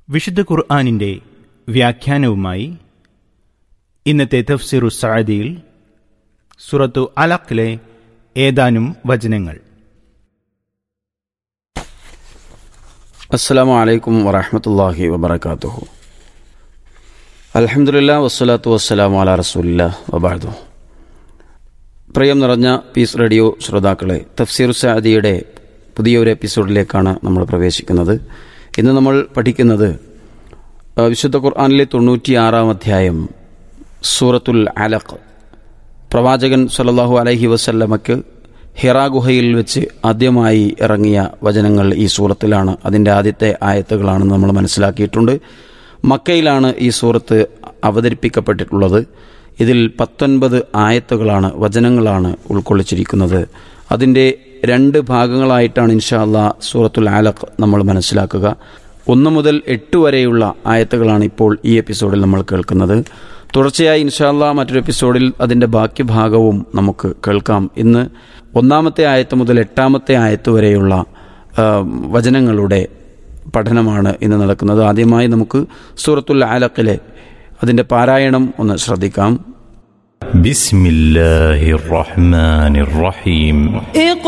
വിശുദ്ധ ഖുർആാനിൻ്റെ വ്യാഖ്യാനവുമായി ഇന്നത്തെ തഫ്സിറു സാദിയിൽ സുറത്തു അലഖിലെ ഏതാനും വചനങ്ങൾ അസ്സാം വലൈക്കും വറഹമത്തല്ലാഹി വബർക്കാത്തുഹു അലഹമുല്ല വസ്സലാത്തു വസ്സലാം അല റസൂലില്ല വബാദു പ്രിയം നിറഞ്ഞ പീസ് റേഡിയോ ശ്രോതാക്കളെ തഫ്സീർ സാദിയുടെ പുതിയൊരു എപ്പിസോഡിലേക്കാണ് നമ്മൾ പ്രവേശിക്കുന്നത് ഇന്ന് നമ്മൾ പഠിക്കുന്നത് ആ, വിശുദ്ധ ഖുർആാനിലെ തൊണ്ണൂറ്റിയാറാം അധ്യായം സൂറത്തുൽ അലഖ് പ്രവാചകൻ സല്ലല്ലാഹു അലൈഹി വസല്ലമയ്ക്ക് ഹിറാ ഗുഹയിൽ വെച്ച് ആദ്യമായി ഇറങ്ങിയ വചനങ്ങൾ ഈ സൂറത്തിലാണ് അതിൻ്റെ ആദ്യത്തെ ആയത്തുകളാണെന്ന് നമ്മൾ മനസ്സിലാക്കിയിട്ടുണ്ട് മക്കയിലാണ് ഈ സൂറത്ത് അവതരിപ്പിക്കപ്പെട്ടിട്ടുള്ളത് ഇതിൽ പത്തൊൻപത് ആയത്തുകളാണ് വചനങ്ങളാണ് ഉൾക്കൊള്ളിച്ചിരിക്കുന്നത് അതിൻ്റെ രണ്ട് ഭാഗങ്ങളായിട്ടാണ് ഇൻഷാ അള്ളാ സൂറത്തുൽ ആലഖ് നമ്മൾ മനസ്സിലാക്കുക ഒന്ന് മുതൽ എട്ട് വരെയുള്ള ആയത്തുകളാണ് ഇപ്പോൾ ഈ എപ്പിസോഡിൽ നമ്മൾ കേൾക്കുന്നത് തുടർച്ചയായി ഇൻഷാല്ല മറ്റൊരു എപ്പിസോഡിൽ അതിൻ്റെ ബാക്കി ഭാഗവും നമുക്ക് കേൾക്കാം ഇന്ന് ഒന്നാമത്തെ ആയത്ത് മുതൽ എട്ടാമത്തെ ആയത്ത് വരെയുള്ള ആ, വചനങ്ങളുടെ പഠനമാണ് ഇന്ന് നടക്കുന്നത് ആദ്യമായി നമുക്ക് സൂറത്തുൽ ആലക്കിലെ അതിൻ്റെ പാരായണം ഒന്ന് ശ്രദ്ധിക്കാം بسم الله الرحمن الرحيم